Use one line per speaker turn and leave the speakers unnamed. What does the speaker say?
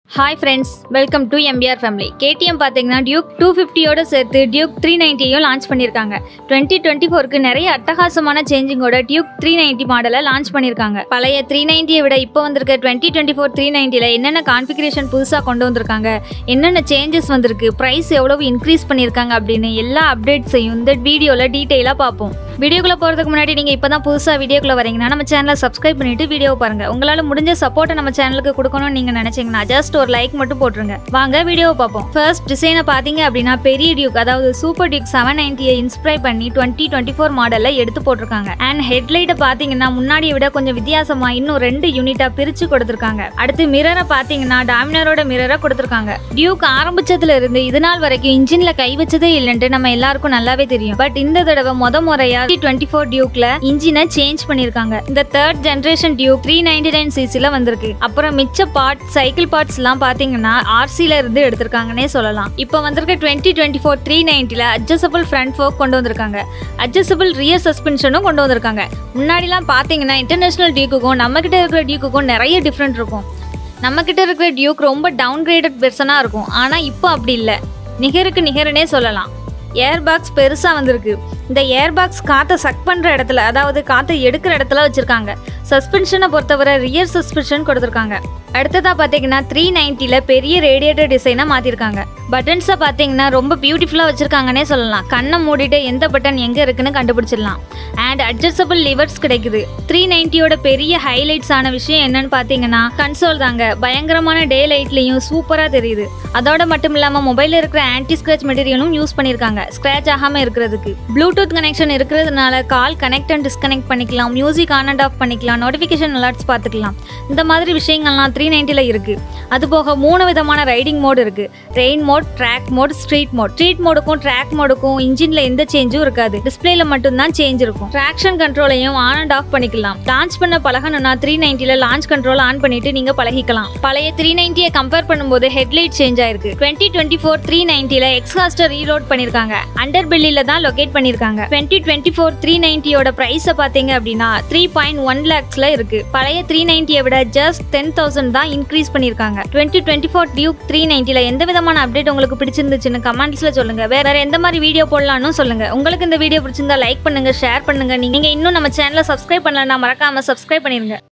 hi friends welcome to MBR family KTM பார்த்தீங்கன்னா Duke two ஃபிஃப்டியோட சேர்த்து டியூக் த்ரீ நைன்ட்டியும் லான்ச் பண்ணியிருக்காங்க டுவெண்ட்டி டுவெண்ட்டி ஃபோருக்கு நிறைய அட்டகாசமான சேஞ்சிங்கோட டியூக் த்ரீ நைன்ட்டி மாடலை லான்ச் பண்ணியிருக்காங்க பழைய த்ரீ நைன்ட்டியை விட இப்போ வந்திருக்க டுவெண்ட்டி டுவெண்ட்டி ஃபோர் த்ரீ நைன்ட்டியில் என்னென்ன கான்ஃபிகரேஷன் புதுசாக கொண்டு வந்திருக்காங்க என்னென்ன சேஞ்சஸ் வந்திருக்கு ப்ரைஸ் எவ்வளவு இன்க்ரீஸ் பண்ணியிருக்காங்க அப்படின்னு எல்லா அப்டேட்ஸையும் இந்த வீடியோவில் டீட்டெயிலாக பார்ப்போம் வீடியோக்குள்ளே போகிறதுக்கு முன்னாடி நீங்கள் இப்போ தான் புதுசாக வீடியோக்குள்ளே வரீங்கன்னா நம்ம சேனலை சப்ஸ்கிரைப் பண்ணிட்டு வீடியோவை பாருங்கள் உங்களால் முடிஞ்ச சப்போர்ட்டை நம்ம சேனலுக்கு கொடுக்கணும்னு நீங்கள் நினச்சிங்கன்னா ஜஸ்ட் ஒரு லைக் மட்டும் போட்டுருங்க வாங்க வீடியோவை பார்ப்போம் ஃபர்ஸ்ட் டிசைனை பார்த்தீங்க அப்படின்னா பெரிய டியூக் அதாவது சூப்பர் டியூக் செவன் நைன்ட்டியை இன்ஸ்பைர் பண்ணி டுவெண்ட்டி டுவெண்ட்டி ஃபோர் மாடலில் எடுத்து போட்டிருக்காங்க அண்ட் ஹெட்லைட்டை பார்த்தீங்கன்னா முன்னாடியை விட கொஞ்சம் வித்தியாசமா இன்னும் ரெண்டு யூனிட்டாக பிரித்து கொடுத்துருக்காங்க அடுத்து மிரரை பார்த்தீங்கன்னா டாமினரோட மிரரை கொடுத்துருக்காங்க டியூக் ஆரம்பிச்சதுல இருந்து இது நாள் வரைக்கும் இன்ஜின்ல கை வச்சதே இல்லைன்ட்டு நம்ம எல்லாருக்கும் நல்லாவே தெரியும் பட் இந்த தடவை முத முறையா டுவெண்ட்டி ஃபோர் டியூக்ல இன்ஜினை சேஞ்ச் பண்ணிருக்காங்க இந்த third generation Duke three ninety nine சிசில வந்திருக்கு அப்புறம் மிச்ச பார்ட் சைக்கிள் பார்ட்ஸ் எல்லாம் பாத்தீங்கன்னா ஆர்சில இருந்து எடுத்திருக்காங்கன்னே சொல்லலாம் இப்போ வந்திருக்க டுவெண்ட்டி டுவெண்ட்டி ஃபோர் த்ரீ நைன்டில அட்ஜஸ்டபிள் ஃப்ரண்ட் ஃபோக் கொண்டு வந்திருக்காங்க அட்ஜஸ்டபிள் ரியர் சஸ்பென்ஷனும் கொண்டு வந்திருக்காங்க முன்னாடிலாம் பாத்தீங்கன்னா இன்டர்நேஷனல் டியூக்குக்கும் நம்ம கிட்ட இருக்கிற டியூக்குக்கும் நிறைய டிஃப்ரெண்ட் இருக்கும் நம்ம கிட்ட இருக்கிற டியூக் ரொம்ப டவுன் கிரேடட் பெர்சனாக இருக்கும் ஆனால் இப்போ அப்படி இல்லை நிகருக்கு நிகரனே சொல்லலாம் ஏர் பாக்ஸ் பெருசாக வந்திருக்கு இந்த ஏர் பாக்ஸ் காற்றை சக் பண்ணுற இடத்துல அதாவது காற்றை எடுக்கிற இடத்துல வச்சுருக்காங்க சஸ்பென்ஷனை பொறுத்தவரை ரியர் சஸ்பென்ஷன் கொடுத்துருக்காங்க அடுத்ததாக பார்த்தீங்கன்னா த்ரீ நைன்ட்டியில் பெரிய ரேடியேட்டர் டிசைனாக மாற்றிருக்காங்க பட்டன்ஸை பார்த்தீங்கன்னா ரொம்ப பியூட்டிஃபுல்லாக வச்சுருக்காங்கன்னே சொல்லலாம் கண்ணை மூடிட்டு எந்த பட்டன் எங்கே இருக்குன்னு கண்டுபிடிச்சிடலாம் அண்ட் அட்ஜஸ்டபிள் லிவர்ஸ் கிடைக்குது த்ரீ நைன்ட்டியோட பெரிய ஹைலைட்ஸ் ஆன விஷயம் என்னன்னு பார்த்தீங்கன்னா கன்சோல் தாங்க பயங்கரமான டே லைட்லையும் சூப்பராக தெரியுது அதோட மட்டும் இல்லாமல் மொபைலில் இருக்கிற ஆன்டி ஸ்க்ராச் மெட்டீரியலும் யூஸ் பண்ணியிருக்காங்க ஸ்க்ராச் ஆகாமல் இருக்கிறதுக்கு ப்ளூடூத் கனெக்ஷன் இருக்கிறதுனால கால் கனெக்ட் அண்ட் டிஸ்கனெக்ட் பண்ணிக்கலாம் மியூசிக் ஆன் அண்ட் ஆஃப் பண்ணிக்கலாம் நோட்டிஃபிகேஷன் அலர்ட்ஸ் பார்த்துக்கலாம் இந்த மாதிரி விஷயங்கள்லாம் த்ரீ நைன்ட்டியில் இருக்குது அது போக மூணு விதமான ரைடிங் மோட் இருக்குது rain mode track mode street mode street மோடுக்கும் ட்ராக் மோடுக்கும் இன்ஜினில் எந்த சேஞ்சும் இருக்காது டிஸ்பிளேல மட்டும்தான் சேஞ்ச் இருக்கும் ட்ராக்ஷன் கண்ட்ரோலையும் ஆன் அண்ட் ஆஃப் பண்ணிக்கலாம் லான்ச் பண்ண பழகணும்னா த்ரீ நைன்ட்டியில் லான்ச் கண்ட்ரோல் ஆன் பண்ணிட்டு நீங்கள் பழகிக்கலாம் பழைய த்ரீ நைன்ட்டியை கம்பேர் பண்ணும்போது ஹெட்லைட் சேஞ்ச் ஆயிருக்கு டுவெண்ட்டி டுவெண்ட்டி ஃபோர் த்ரீ நைன்ட்டியில் எக்ஸ்ஹாஸ்டர் ரீலோட் பண்ணியிருக்காங்க அண்டர் பெல்லியில் தான் லொகேட் பண்ணியிருக்காங்க டுவெண்ட்டி டுவெண்ட்டி ஃபோர் த்ரீ நைன்ட்டியோட ப்ரைஸை பார்த்தீங்க அப்படின்னா த்ரீ பாயிண்ட் ஒன் லேக்ஸில் இருக்கு பழைய த்ரீ நைன்ட்டியை விட ஜஸ்ட் டென் தௌசண்ட் தான் இன்க்ரீஸ் பண்ணியிருக்காங்க twenty twenty four Duke three நைன்ட்டியில் எந்த விதமான அப்டேட் உங்களுக்கு பிடிச்சிருந்துச்சுன்னு கமெண்ட்ஸ்ல சொல்லுங்க வேற வேற எந்த மாதிரி வீடியோ போடலாம்னு சொல்லுங்க உங்களுக்கு இந்த வீடியோ பிடிச்சிருந்தா லைக் பண்ணுங்க ஷேர் பண்ணுங்க நீங்க இன்னும் நம்ம சேனலை சப்ஸ்கிரைப் பண்ணலன்னா மறக்காம சப்ஸ்கிரைப் பண்ணிருங்க